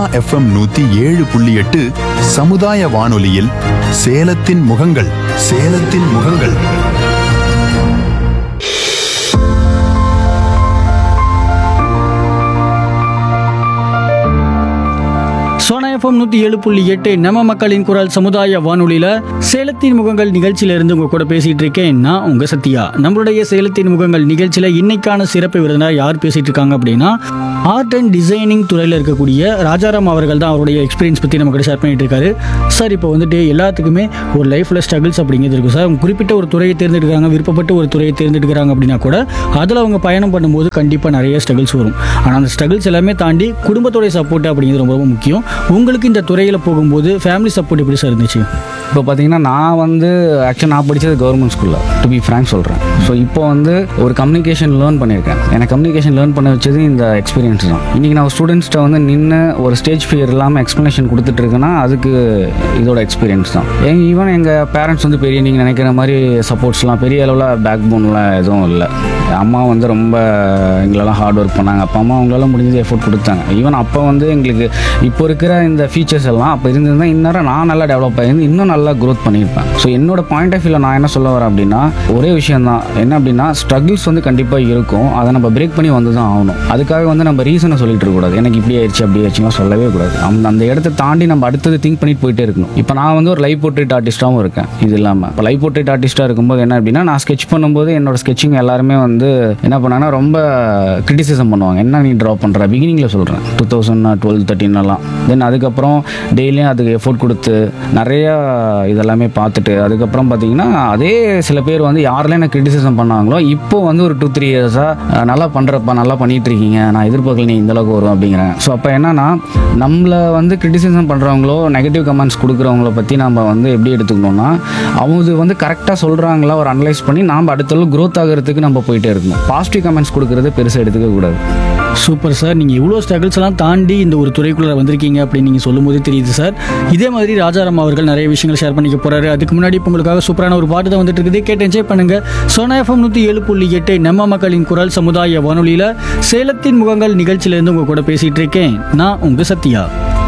Sona FM நூத்தி ஏழு புள்ளி எட்டு சமுதாய வானொலியில் சேலத்தின் முகங்கள் சேலத்தின் முகங்கள் சோனா எஃப்எம் நூற்றி ஏழு புள்ளி எட்டு நம்ம மக்களின் குரல் சமுதாய வானொலியில் சேலத்தின் முகங்கள் நிகழ்ச்சியிலிருந்து உங்கள் கூட பேசிகிட்டு இருக்கேன் நான் உங்கள் சத்யா நம்மளுடைய சேலத்தின் முகங்கள் நிகழ்ச்சியில் இன்னைக்கான சிறப்பு விருந்தினர் யார் பேசிகிட்டு இருக்காங்க அப்படின்னா ஆர்ட் அண்ட் டிசைனிங் துறையில் இருக்கக்கூடிய ராஜாராம் அவர்கள் தான் அவருடைய எக்ஸ்பீரியன்ஸ் பற்றி நம்ம கூட ஷேர் பண்ணிட்டு இருக்காரு சார் இப்போ வந்துட்டு எல்லாத்துக்குமே ஒரு லைஃப்பில் ஸ்ட்ரகிள்ஸ் அப்படிங்கிறது இருக்கும் சார் அவங்க குறிப்பிட்ட ஒரு துறையை தேர்ந்தெடுக்கிறாங்க விருப்பப்பட்ட ஒரு துறையை தேர்ந்தெடுக்கிறாங்க அப்படின்னா கூட அதில் அவங்க பயணம் பண்ணும்போது கண்டிப்பாக நிறைய ஸ்ட்ரகிள்ஸ் வரும் ஆனால் அந்த ஸ்ட்ரகிள்ஸ் எல்லாமே தாண்டி குடும்பத்துடைய சப்போர்ட் அப்படிங்கிறது ரொம்ப ரொம்ப முக்கியம் உங்களுக்கு இந்த துறையில் போகும்போது ஃபேமிலி சப்போர்ட் எப்படி சார் இருந்துச்சு இப்போ பார்த்தீங்கன்னா நான் வந்து ஆக்சுவலாக நான் படித்தது கவர்மெண்ட் ஸ்கூலில் டு பி ஃப்ரேங்க் சொல்கிறேன் ஸோ இப்போ வந்து ஒரு கம்யூனிகேஷன் லேர்ன் பண்ணியிருக்கேன் எனக்கு கம்யூனிகேஷன் லேர்ன் பண்ண வச்சது இந்த எக்ஸ்பீரியன்ஸ் தான் இன்றைக்கி நான் ஸ்டூடெண்ட்ஸ்கிட்ட வந்து நின்று ஒரு ஸ்டேஜ் ஃபியர் இல்லாமல் எக்ஸ்ப்ளனேஷன் கொடுத்துட்டு இருக்கேன்னா அதுக்கு இதோட எக்ஸ்பீரியன்ஸ் தான் எங்க ஈவன் எங்கள் பேரண்ட்ஸ் வந்து பெரிய நீங்கள் நினைக்கிற மாதிரி சப்போர்ட்ஸ்லாம் பெரிய அளவில் பேக் போன்லாம் எதுவும் இல்லை அம்மா வந்து ரொம்ப எங்களெல்லாம் ஹார்ட் ஒர்க் பண்ணாங்க அப்பா அம்மா அவங்களால முடிஞ்சது எஃபோர்ட் கொடுத்தாங்க ஈவன் அப்போ வந்து எங்களுக்கு இப்போ இருக்கிற இந்த ஃபீச்சர்ஸ் எல்லாம் அப்போ இருந்திருந்தா இன்னும் நான் நல்லா டெவலப் ஆகிருந்து இன்னும் நல்லா க்ரோத் பண்ணியிருப்பேன் ஸோ என்னோட பாயிண்ட் ஆஃப் வியூவில் நான் என்ன சொல்ல வரேன் அப்படின்னா ஒரே விஷயம் தான் என்ன அப்படின்னா ஸ்ட்ரகிள்ஸ் வந்து கண்டிப்பாக இருக்கும் அதை நம்ம பிரேக் பண்ணி வந்து தான் ஆகணும் அதுக்காக வந்து நம்ம ரீசனை சொல்லிட்டு இருக்கக்கூடாது எனக்கு இப்படி ஆயிடுச்சு அப்படி ஆயிடுச்சுலாம் சொல்லவே கூடாது அந்த அந்த இடத்த தாண்டி நம்ம அடுத்தது திங்க் பண்ணிட்டு போயிட்டே இருக்கணும் இப்போ நான் வந்து ஒரு லைவ் போர்ட்ரேட் ஆர்டிஸ்ட்டாகவும் இருக்கேன் இது இல்லாமல் இப்போ லைவ் போர்ட்ரேட் ஆர்டிஸ்ட்டாக இருக்கும்போது என்ன அப்படின்னா நான் ஸ்கெச் பண்ணும்போது என்னோட ஸ்கெச்சிங் எல்லாருமே வந்து என்ன பண்ணாங்கன்னா ரொம்ப கிரிட்டிசிசம் பண்ணுவாங்க என்ன நீ ட்ரா பண்ணுற பிகினிங்கில் சொல்கிறேன் டூ தௌசண்ட் டுவெல் தேர்ட்டின்லாம் தென் அதுக்கப்புறம் டெய்லியும் அதுக்கு எஃபோர்ட் கொடுத்து நிறைய இதெல்லாமே பார்த்துட்டு அதுக்கப்புறம் பார்த்தீங்கன்னா அதே சில பேர் வந்து யாரெல்லாம் எனக்கு கிரிட்டிசிசம் பண்ணாங்களோ இப்போ வந்து ஒரு டூ த்ரீ இயர்ஸாக நல்லா பண்ணுறப்பா நல்லா பண்ணிட்டு இருக்கீங்க நான் எதிர்பார்க்கல நீ இந்த அளவுக்கு வரும் அப்படிங்கிறேன் ஸோ அப்போ என்னன்னா நம்மளை வந்து கிரிட்டிசிசம் பண்ணுறவங்களோ நெகட்டிவ் கமெண்ட்ஸ் கொடுக்குறவங்கள பற்றி நம்ம வந்து எப்படி எடுத்துக்கணும்னா அவங்க வந்து கரெக்டாக சொல்கிறாங்களா ஒரு அனலைஸ் பண்ணி நாம் அடுத்த அளவு க்ரோத் ஆகிறதுக்கு நம்ம போயிட்டே இருக்கணும் பாசிட்டிவ் கமெண்ட்ஸ் கொடுக்கறது பெருசாக எடுத்துக்க கூடாது சூப்பர் சார் நீங்கள் இவ்வளோ ஸ்ட்ரகிள்ஸ் எல்லாம் தாண்டி இந்த ஒரு துறைக்குள்ளே வந்திருக்கீங்க அப்படின்னு நீங்கள் சொல்லும்போது தெரியுது சார் இதே மாதிரி ராஜாராம் அவர்கள் நிறைய விஷயங்கள் ஷேர் பண்ணிக்க போறாரு அதுக்கு முன்னாடி இப்போ உங்களுக்காக சூப்பரான ஒரு பாட்டு தான் வந்துட்டு இருக்குது கேட்டு என்ஜாய் பண்ணுங்க சோனா எஃப்எம் நூற்றி ஏழு புள்ளி எட்டு நம்ம மக்களின் குரல் சமுதாய வானொலியில் சேலத்தின் முகங்கள் நிகழ்ச்சியிலேருந்து உங்கள் கூட பேசிகிட்டு இருக்கேன் நான் உங்கள் சத்யா